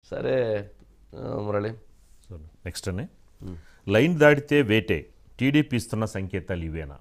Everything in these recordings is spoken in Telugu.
సరే ఆ, మురళి సో నెక్స్ట్ అని లైన్ దాటితే వేటే టీడీపీ ఇస్తున్న సంకేతాలు ఇవేనా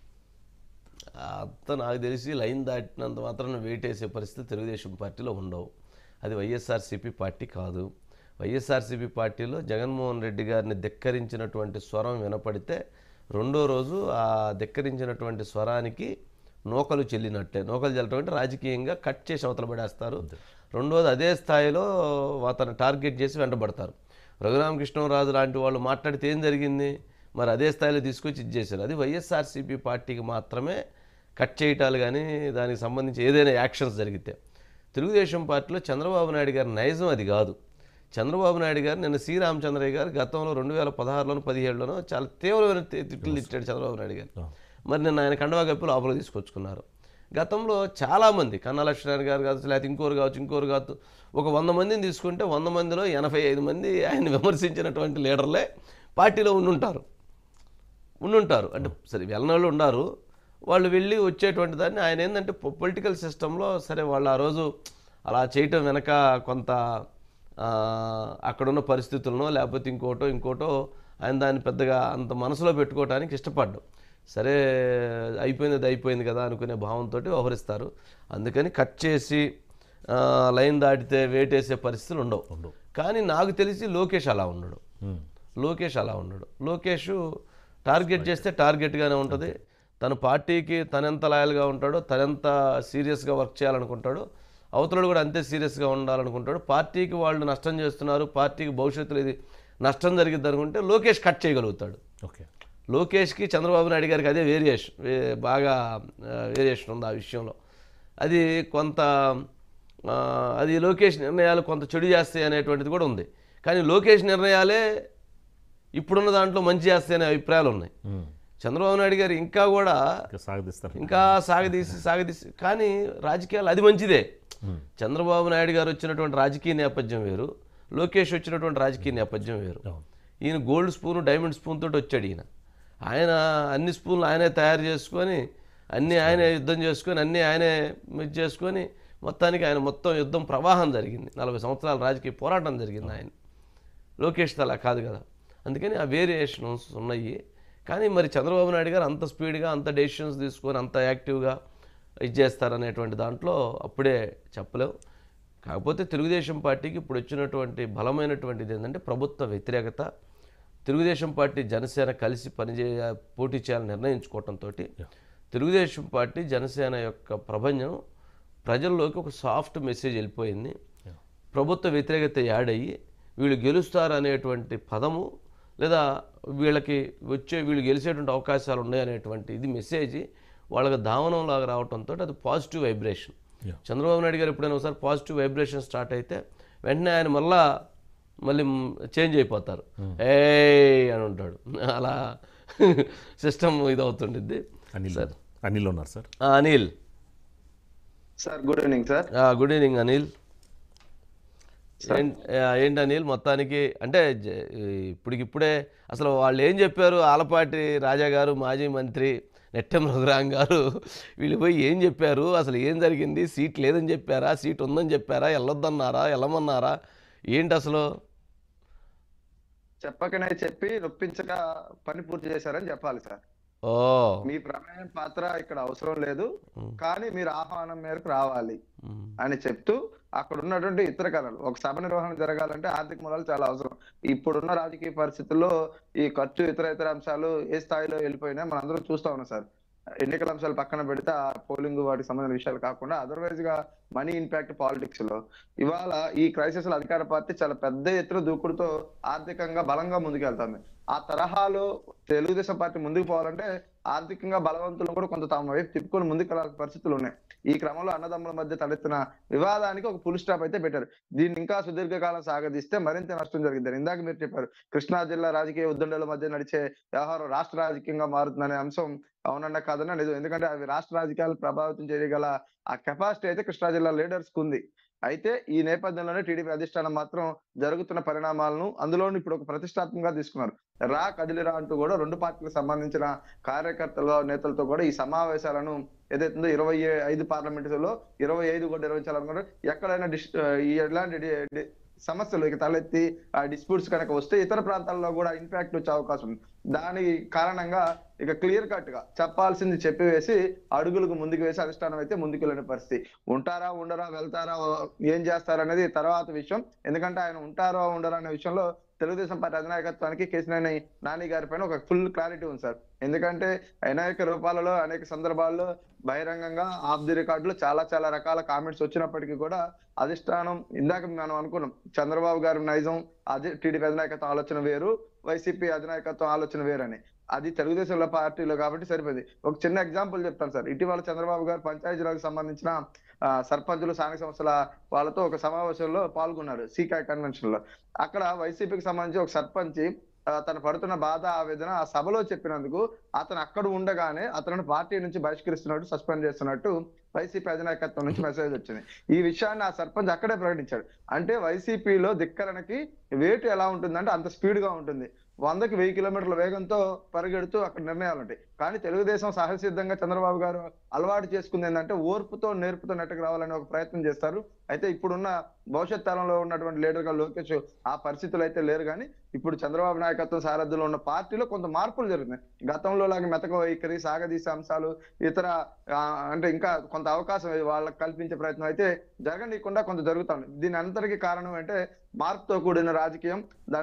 అంత నాకు తెలిసి లైన్ దాటినంత మాత్రాన వేటేసే పరిస్థితి తెలుగుదేశం పార్టీలో ఉండవు అది వైఎస్ఆర్సీపీ పార్టీ కాదు వైఎస్ఆర్సీపీ పార్టీలో జగన్మోహన్ రెడ్డి గారిని ధిక్కరించినటువంటి స్వరం వినపడితే రెండో రోజు ఆ ధిక్కరించినటువంటి స్వరానికి నూకలు చెల్లినట్టే నూకలు చెల్లటం అంటే రాజకీయంగా కట్ చేసి అవతల పడేస్తారు రెండోది అదే స్థాయిలో అతను టార్గెట్ చేసి వెంటబడతారు రఘురామకృష్ణరాజు లాంటి వాళ్ళు మాట్లాడితే ఏం జరిగింది మరి అదే స్థాయిలో తీసుకొచ్చి ఇది చేశారు అది వైఎస్ఆర్సీపీ పార్టీకి మాత్రమే కట్ చేయటాలు కానీ దానికి సంబంధించి ఏదైనా యాక్షన్స్ జరిగితే తెలుగుదేశం పార్టీలో చంద్రబాబు నాయుడు గారి నైజం అది కాదు చంద్రబాబు నాయుడు గారు నిన్న సి రామచంద్రయ్య గారు గతంలో రెండు వేల పదహారులోనూ పదిహేడులోనూ చాలా తీవ్రమైన తి- తిట్లు తిట్టాడు చంద్రబాబు నాయుడు గారు మరి నిన్న ఆయన కండవా కప్పి లోపలికి తీసుకొచ్చుకున్నారు గతంలో చాలామంది కన్నా లక్ష్మణ్ గారు కావచ్చు లేకపోతే ఇంకోరు కావచ్చు ఇంకోరు కావచ్చు ఒక వంద మందిని తీసుకుంటే వంద మందిలో ఎనభై ఐదు మంది ఆయన విమర్శించినటువంటి లీడర్లే పార్టీలో ఉండుంటారు ఉండుంటారు అంటే సరే వెళ్ళినోళ్ళు ఉన్నారు వాళ్ళు వెళ్ళి వచ్చేటువంటి దాన్ని ఆయన ఏంటంటే పొలిటికల్ సిస్టంలో సరే వాళ్ళు ఆ రోజు అలా చేయటం వెనక కొంత ఆ, అక్కడున్న పరిస్థితులను లేకపోతే ఇంకోటో ఇంకోటో ఆయన దాన్ని పెద్దగా అంత మనసులో పెట్టుకోవడానికి ఇష్టపడ్డం సరే అయిపోయింది అది అయిపోయింది కదా అనుకునే భావంతో వ్యవహరిస్తారు అందుకని కట్ చేసి ఆ, లైన్ దాటితే వేటేసే పరిస్థితులు ఉండవు కానీ నాకు తెలిసి లోకేష్ అలా ఉండడు లోకేష్ అలా ఉండడు లోకేష్ టార్గెట్ చేస్తే టార్గెట్గానే ఉంటుంది తన పార్టీకి తనెంత లాయల్గా ఉంటాడో తనెంత సీరియస్గా వర్క్ చేయాలనుకుంటాడో అవతలడు కూడా అంతే సీరియస్గా ఉండాలనుకుంటాడు పార్టీకి వాళ్ళు నష్టం చేస్తున్నారు పార్టీకి భవిష్యత్తులో ఇది నష్టం జరిగిద్ది అనుకుంటే లోకేష్ కట్ చేయగలుగుతాడు ఓకే లోకేష్కి చంద్రబాబు నాయుడు గారికి అదే వేరియేషన్ వే- బాగా వేరియేషన్ ఉంది ఆ విషయంలో అది కొంత ఆ, అది లోకేష్ నిర్ణయాలు కొంత చెడు చేస్తాయి అనేటువంటిది కూడా ఉంది కానీ లోకేష్ నిర్ణయాలే ఇప్పుడున్న దాంట్లో మంచి చేస్తాయి అనే అభిప్రాయాలు ఉన్నాయి చంద్రబాబు నాయుడు గారు ఇంకా కూడా ఇంకా సాగదీస్తారు ఇంకా సాగదీసి సాగదీసి కానీ రాజకీయాలు అది మంచిదే చంద్రబాబు నాయుడు గారు వచ్చినటువంటి రాజకీయ నేపథ్యం వేరు లోకేష్ వచ్చినటువంటి రాజకీయ నేపథ్యం వేరు అవును. ఈయన గోల్డ్ స్పూన్ డైమండ్ స్పూన్ తోటి వచ్చాడు ఈయన ఆయన అన్ని స్పూన్లు ఆయనే తయారు చేసుకొని అన్నీ ఆయనే యుద్ధం చేసుకొని అన్నీ ఆయనే ఇది చేసుకొని మొత్తానికి ఆయన మొత్తం యుద్ధం ప్రవాహం జరిగింది నలభై సంవత్సరాల రాజకీయ పోరాటం జరిగింది ఆయన లోకేష్ అలా కాదు కదా అందుకని ఆ వేరియేషన్స్ ఉన్నాయి కానీ మరి చంద్రబాబు నాయుడు గారు అంత స్పీడ్గా అంత డెసిషన్స్ తీసుకొని అంత యాక్టివ్గా ఇది చేస్తారనేటువంటి దాంట్లో అప్పుడే చెప్పలేం కాకపోతే తెలుగుదేశం పార్టీకి ఇప్పుడు వచ్చినటువంటి బలమైనటువంటిది ఏంటంటే ప్రభుత్వ వ్యతిరేకత తెలుగుదేశం పార్టీ జనసేన కలిసి పనిచేయ పోటీ చేయాలని నిర్ణయించుకోవడంతో తెలుగుదేశం పార్టీ జనసేన యొక్క ప్రభంజనం ప్రజల్లోకి ఒక సాఫ్ట్ మెసేజ్ వెళ్ళిపోయింది ప్రభుత్వ వ్యతిరేకత యాడ్ అయ్యి వీళ్ళు గెలుస్తారు అనేటువంటి పదము లేదా వీళ్ళకి వచ్చే వీళ్ళు గెలిచేటువంటి అవకాశాలు ఉన్నాయి అనేటువంటి ఇది మెసేజ్ వాళ్ళకి దావనంలాగా రావడంతో అది positive vibration Yeah. Chandrababu Naidu garu ఎప్పుడైనా ఒకసారి పాజిటివ్ వైబ్రేషన్ స్టార్ట్ అయితే వెంటనే ఆయన మళ్ళా మళ్ళీ చేంజ్ అయిపోతారు ఏ అని ఉంటాడు అలా సిస్టమ్ ఇది అవుతుండిద్ది అనిల్ అనిల్ ఉన్నారు సార్ ఆ, Anil sir good evening sir ఆ, గుడ్ ఈవినింగ్ అనిల్ ఏం- ఆ, ఏంటి అనిల్ మొత్తానికి అంటే జ- ఇప్పటికిప్పుడే అసలు వాళ్ళు ఏం చెప్పారు ఆలపాటి రాజా గారు మాజీ మంత్రి నెట్టెం రఘురాం గారు వీళ్ళు పోయి ఏం చెప్పారు అసలు ఏం జరిగింది సీట్ లేదని చెప్పారా సీట్ ఉందని చెప్పారా వెళ్ళొద్దన్నారా వెళ్ళమన్నారా ఏంటి అసలు చెప్పకనే చెప్పి నొప్పించక పని పూర్తి చేశారని చెప్పాలి సార్ ఓ మీ ప్రమేయం పాత్ర ఇక్కడ అవసరం లేదు కానీ మీరు ఆహ్వానం మేరకు రావాలి ఉమ్, అని చెప్తూ అక్కడ ఉన్నటువంటి ఇతర కళలు ఒక సభ నిర్వహణ జరగాలంటే ఆర్థిక మూలాలు చాలా అవసరం ఇప్పుడున్న రాజకీయ పరిస్థితుల్లో ఈ ఖర్చు ఇతర ఇతర అంశాలు ఏ స్థాయిలో వెళ్ళిపోయినా మనం అందరం చూస్తా ఉన్నాం సార్ ఎన్నికల అంశాలు పక్కన పెడితే ఆ పోలింగ్ వాటికి సంబంధించిన విషయాలు కాకుండా అదర్వైజ్ గా మనీ ఇంపాక్ట్ పాలిటిక్స్ లో ఇవాళ ఈ క్రైసిస్ లో అధికార పార్టీ చాలా పెద్ద ఎత్తున దూకుడుతో ఆర్థికంగా బలంగా ముందుకెళ్తుంది ఆ తరహాలో తెలుగుదేశం పార్టీ ముందుకు పోవాలంటే ఆర్థికంగా బలవంతులను కూడా కొంత తమ వైపు తిప్పుకొని ముందుకు వెళ్ళాల్సిన పరిస్థితులు ఉన్నాయి ఈ క్రమంలో అన్నదమ్ముల మధ్య తలెత్తిన వివాదానికి ఒక ఫుల్ స్టాప్ అయితే పెట్టారు దీన్ని ఇంకా సుదీర్ఘకాలం సాగదీస్తే మరింత నష్టం జరిగింది ఇందాక మీరు చెప్పారు కృష్ణా జిల్లా రాజకీయ ఉద్దండల మధ్య నడిచే వ్యవహారం రాష్ట్ర రాజకీయంగా మారుతుందనే అంశం అవునన్నా కాదన్నా లేదు ఎందుకంటే అవి రాష్ట్ర రాజకీయాలు ప్రభావితం చేయగల ఆ కెపాసిటీ అయితే కృష్ణా జిల్లా లీడర్స్ కు ఉంది అయితే ఈ నేపథ్యంలోనే టీడీపీ అధిష్టానం మాత్రం జరుగుతున్న పరిణామాలను అందులోని ఇప్పుడు ఒక ప్రతిష్టాత్మకంగా తీసుకున్నారు రా కదిలిరా అంటూ కూడా రెండు పార్టీలకు సంబంధించిన కార్యకర్తల నేతలతో కూడా ఈ సమావేశాలను ఏదైతుందో ఇరవై ఐదు పార్లమెంటులో ఇరవై ఐదు కూడా నిర్వహించాలనుకున్నారు ఎక్కడైనా డిస్ ఈ ఎలాంటి డి- డి- సమస్యలు ఇక తలెత్తి ఆ డిస్ప్యూట్స్ కనుక వస్తే ఇతర ప్రాంతాల్లో కూడా ఇంపాక్ట్ వచ్చే అవకాశం ఉంది దాని కారణంగా ఇక క్లియర్ కట్ గా చెప్పాల్సింది చెప్పివేసి అడుగులకు ముందుకు వేసి అధిష్టానం అయితే ముందుకు వెళ్ళిన పరిస్థితి ఉంటారా ఉండరా వెళ్తారా ఏం చేస్తారా అనేది తర్వాత విషయం ఎందుకంటే ఆయన ఉంటారో ఉండరా అనే విషయంలో తెలుగుదేశం పార్టీ అధినాయకత్వానికి కేసీఆర్ నాని గారి పైన ఒక ఫుల్ క్లారిటీ ఉంది సార్ ఎందుకంటే అనేక రూపాలలో అనేక సందర్భాల్లో బహిరంగంగా ఆఫ్ ది రికార్డులో చాలా చాలా రకాల కామెంట్స్ వచ్చినప్పటికీ కూడా అధిష్టానం ఇందాక మనం అనుకున్నాం చంద్రబాబు గారి నైజం అది టీడీపీ అధినాయకత్వం ఆలోచన వేరు వైసీపీ అధినాయకత్వం ఆలోచన వేరని అది తెలుగుదేశంలో పార్టీలో కాబట్టి సరిపోయింది ఒక చిన్న ఎగ్జాంపుల్ చెప్తాను సార్ ఇటీవల చంద్రబాబు గారు పంచాయతీరాజ్కి సంబంధించిన ఆ, సర్పంచులు స్థానిక సంస్థల వాళ్ళతో ఒక సమావేశంలో పాల్గొన్నారు సీకాయ్ కన్వెన్షన్ లో అక్కడ వైసీపీకి సంబంధించి ఒక సర్పంచ్ ఆ, తను పడుతున్న బాధ ఆవేదన ఆ సభలో చెప్పినందుకు అతను అక్కడ ఉండగానే అతను పార్టీ నుంచి బహిష్కరిస్తున్నట్టు సస్పెండ్ చేస్తున్నట్టు వైసీపీ అధినాయకత్వం నుంచి మెసేజ్ వచ్చింది ఈ విషయాన్ని ఆ సర్పంచ్ అక్కడే ప్రకటించాడు అంటే వైసీపీలో ధిక్కరణకి వేటు ఎలా ఉంటుందంటే అంత స్పీడ్ గా ఉంటుంది వందకి వెయ్యి కిలోమీటర్ల వేగంతో పరిగెడుతూ అక్కడ నిర్ణయాలు ఉంటాయి కానీ తెలుగుదేశం సహసిద్ధంగా చంద్రబాబు గారు అలవాటు చేసుకుంది ఏంటంటే ఓర్పుతో నేర్పుతో నెట్టకు రావాలని ఒక ప్రయత్నం చేస్తారు అయితే ఇప్పుడున్న భవిష్యత్ తరంలో ఉన్నటువంటి లీడర్ గా లోకేష్ ఆ పరిస్థితులు అయితే లేరు కానీ ఇప్పుడు చంద్రబాబు నాయకత్వం సారథ్యంలో ఉన్న పార్టీలో కొంత మార్పులు జరుగుతున్నాయి గతంలో లాగా మెతక వైఖరి సాగదీసే అంశాలు ఇతర ఆ, అంటే ఇంకా కొంత అవకాశం వాళ్ళకి కల్పించే ప్రయత్నం అయితే జరగనీయకుండా కొంత జరుగుతా ఉంది దీని అంతటికి కారణం అంటే మార్పుతో కూడిన రాజకీయం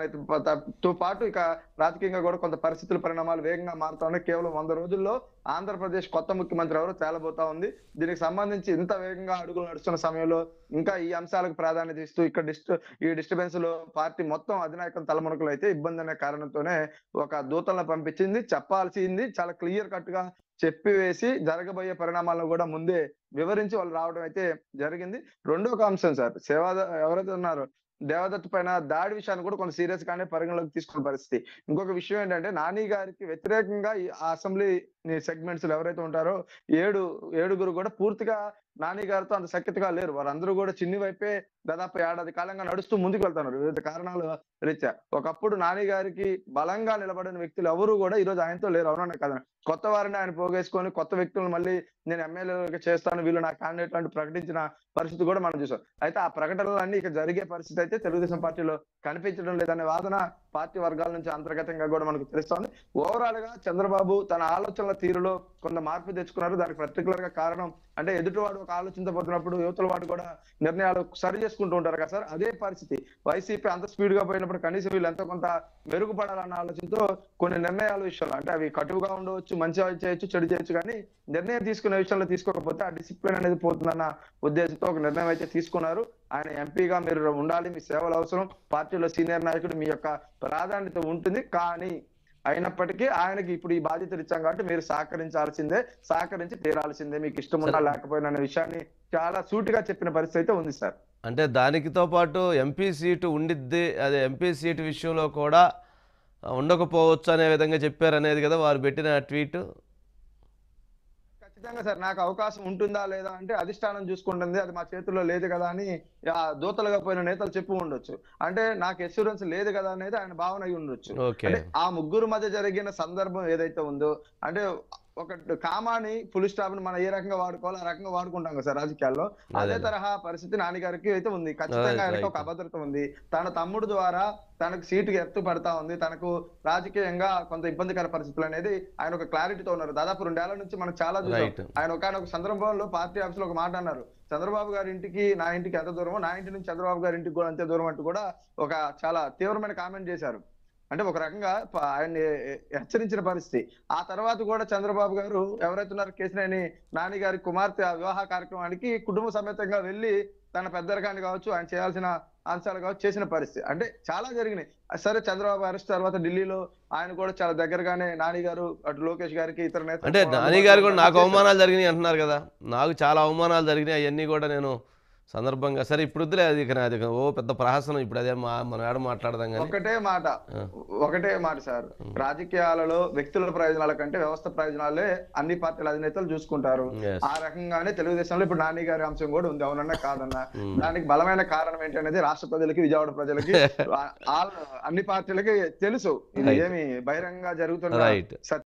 దానితో పాటు ఇక రాజకీయంగా కూడా కొంత పరిస్థితుల పరిణామాలు వేగంగా మారుతా ఉన్నాయి కేవలం వంద రోజుల్లో ఆంధ్రప్రదేశ్ కొత్త ముఖ్యమంత్రి ఎవరో తేలబోతా ఉంది దీనికి సంబంధించి ఇంత వేగంగా అడుగులు నడుస్తున్న సమయంలో ఇంకా ఈ అంశాలకు ప్రాధాన్యత ఇస్తూ ఇక్కడ డిస్ట్ ఈ డిస్టర్బెన్స్ లో పార్టీ మొత్తం అధినాయకం తలమునకలు అయితే ఇబ్బంది అనే కారణంతోనే ఒక దూతలను పంపించింది చెప్పాల్సింది చాలా క్లియర్ కట్ గా చెప్పివేసి జరగబోయే పరిణామాలను కూడా ముందే వివరించి వాళ్ళు రావడం అయితే జరిగింది రెండో ఒక అంశం సార్ సేవా ఎవరైతే ఉన్నారో దేవదత్ పైన దాడి విషయాన్ని కూడా కొంత సీరియస్ గానే పరిగణలోకి తీసుకున్న పరిస్థితి ఇంకొక విషయం ఏంటంటే నాని గారికి వ్యతిరేకంగా ఈ అసెంబ్లీ సెగ్మెంట్స్ ఎవరైతే ఉంటారో ఏడు ఏడుగురు కూడా పూర్తిగా నాని గారితో అంత సఖ్యతగా లేరు వారందరూ కూడా చిన్ని వైపే దాదాపు ఏడాది కాలంగా నడుస్తూ ముందుకు వెళ్తున్నారు వివిధ కారణాల రీత్యా ఒకప్పుడు నాని గారికి బలంగా నిలబడిన వ్యక్తులు ఎవరు కూడా ఈ రోజు ఆయనతో లేరు అవునా కదా కొత్త వారిని ఆయన పోగేసుకొని కొత్త వ్యక్తులను మళ్ళీ నేను ఎమ్మెల్యేగా చేస్తాను వీళ్ళు నా క్యాండిడేట్ అంటూ ప్రకటించిన పరిస్థితి కూడా మనం చూసాం అయితే ఆ ప్రకటనలన్నీ ఇక జరిగే పరిస్థితి అయితే తెలుగుదేశం పార్టీలో కనిపించడం లేదనే వాదన పార్టీ వర్గాల నుంచి అంతర్గతంగా కూడా మనకు తెలుస్తోంది ఓవరాల్ గా చంద్రబాబు తన ఆలోచనల తీరులో కొంత మార్పు తెచ్చుకున్నారు దానికి పర్టికులర్ గా కారణం అంటే ఎదుటివాడు ఒక ఆలోచనతో పోతున్నప్పుడు యువతల వాడు కూడా నిర్ణయాలు సరి చేసుకుంటూ ఉంటారు కదా సార్ అదే పరిస్థితి వైసీపీ అంత స్పీడ్ గా పోయినప్పుడు కనీసం వీళ్ళు ఎంతో కొంత మెరుగుపడాలన్న ఆలోచనతో కొన్ని నిర్ణయాల విషయంలో అంటే అవి కటువుగా ఉండవచ్చు మంచి చేయొచ్చు చెడు చేయొచ్చు కానీ నిర్ణయం తీసుకునే విషయంలో తీసుకోకపోతే ఆ డిసిప్లిన్ అనేది పోతుందన్న ఉద్దేశంతో ఒక నిర్ణయం అయితే తీసుకున్నారు ఆయన ఎంపీగా మీరు ఉండాలి మీ సేవలు అవసరం పార్టీలో సీనియర్ నాయకుడు మీ యొక్క ప్రాధాన్యత ఉంటుంది కానీ అయినప్పటికీ ఆయనకి ఇప్పుడు ఈ బాధ్యతలు ఇచ్చాం కాబట్టి మీరు సహకరించాల్సిందే సహకరించి తీరాల్సిందే మీకు ఇష్టం ఉన్నా లేకపోయినా అనే విషయాన్ని చాలా సూటిగా చెప్పిన పరిస్థితి అయితే ఉంది సార్ అంటే దానికితో పాటు ఎంపీ సీటు ఉండిద్ది అదే ఎంపీ సీటు విషయంలో కూడా ఉండకపోవచ్చు అనే విధంగా చెప్పారు అనేది కదా వారు పెట్టిన ట్వీట్ ఖచ్చితంగా సార్ నాకు అవకాశం ఉంటుందా లేదా అంటే అధిష్టానం చూసుకుంటుంది అది మా చేతుల్లో లేదు కదా అని ఆ దూతలుగా పోయిన నేతలు చెప్పు ఉండొచ్చు అంటే నాకు ఎష్యూరెన్స్ లేదు కదా అనేది ఆయన భావన అయి ఉండొచ్చు ఓకే అంటే ఆ ముగ్గురు మధ్య జరిగిన సందర్భం ఏదైతే ఉందో అంటే ఒక కామాని ఫుల్ స్టాప్ ని మనం ఏ రకంగా వాడుకోవాలో ఆ రకంగా వాడుకుంటాం కదా సార్ రాజకీయాల్లో అదే అదే. తరహా పరిస్థితి నాన్నగారికి అయితే ఉంది ఖచ్చితంగా Right, ఆయనకు ఒక right. అభద్రత ఉంది తన తమ్ముడు ద్వారా తనకు సీటుకి ఎత్తు పడతా ఉంది తనకు రాజకీయంగా కొంత ఇబ్బందికర పరిస్థితులు అనేది ఆయన ఒక క్లారిటీతో ఉన్నారు దాదాపు రెండేళ్ల నుంచి మనం చాలా చూసాం Right. ఆయన ఒక సందర్భంలో పార్టీ ఆఫీస్ లో ఒక మాట అన్నారు చంద్రబాబు గారి ఇంటికి నా ఇంటికి ఎంత దూరమో నా ఇంటి నుంచి చంద్రబాబు గారి ఇంటికి కూడా అంతే దూరం అంటూ కూడా ఒక చాలా తీవ్రమైన కామెంట్ చేశారు అంటే ఒక రకంగా ప- ఆయన్ని హెచ్చరించిన పరిస్థితి ఆ తర్వాత కూడా చంద్రబాబు గారు ఎవరైతే ఉన్నారో కేసినేని నాని గారి కుమార్తె ఆ వివాహ కార్యక్రమానికి కుటుంబ సమేతంగా వెళ్ళి తన పెద్దరికాన్ని కావచ్చు ఆయన చేయాల్సిన అంశాలు కావచ్చు చేసిన పరిస్థితి అంటే చాలా జరిగినాయి సరే చంద్రబాబు అరెస్ట్ తర్వాత ఢిల్లీలో ఆయన కూడా చాలా దగ్గరగానే నాని గారు అటు లోకేష్ గారికి ఇతర నేతలు అంటే నాని గారు కూడా నాకు అవమానాలు జరిగినాయి అంటున్నారు కదా నాకు చాలా అవమానాలు జరిగినాయి అవన్నీ కూడా నేను సందర్భంగా సరే ఇప్పుడు వద్దులే అది ఇక అది ఇక ఓ పెద్ద ప్రహసనం ఇప్పుడు అదే మా మనం ఏడ మాట్లాడదాం కానీ ఒకటే మాట ఆ. ఒకటే మాట సార్ రాజకీయాలలో వ్యక్తుల ప్రయోజనాల కంటే వ్యవస్థ ప్రయోజనాలే అన్ని పార్టీల అధినేతలు చూసుకుంటారు Yes. ఆ రకంగానే తెలుగుదేశంలో ఇప్పుడు నాని గారి అంశం కూడా ఉంది అవునన్నా కాదన్నా Mm. దానికి బలమైన కారణం ఏంటి అనేది రాష్ట్ర ప్రజలకి విజయవాడ ప్రజలకి ఆ- ఆ- అన్ని పార్టీలకి తెలుసు ఇది Right. ఏమి బహిరంగంగా జరుగుతున్న Right. సత్యం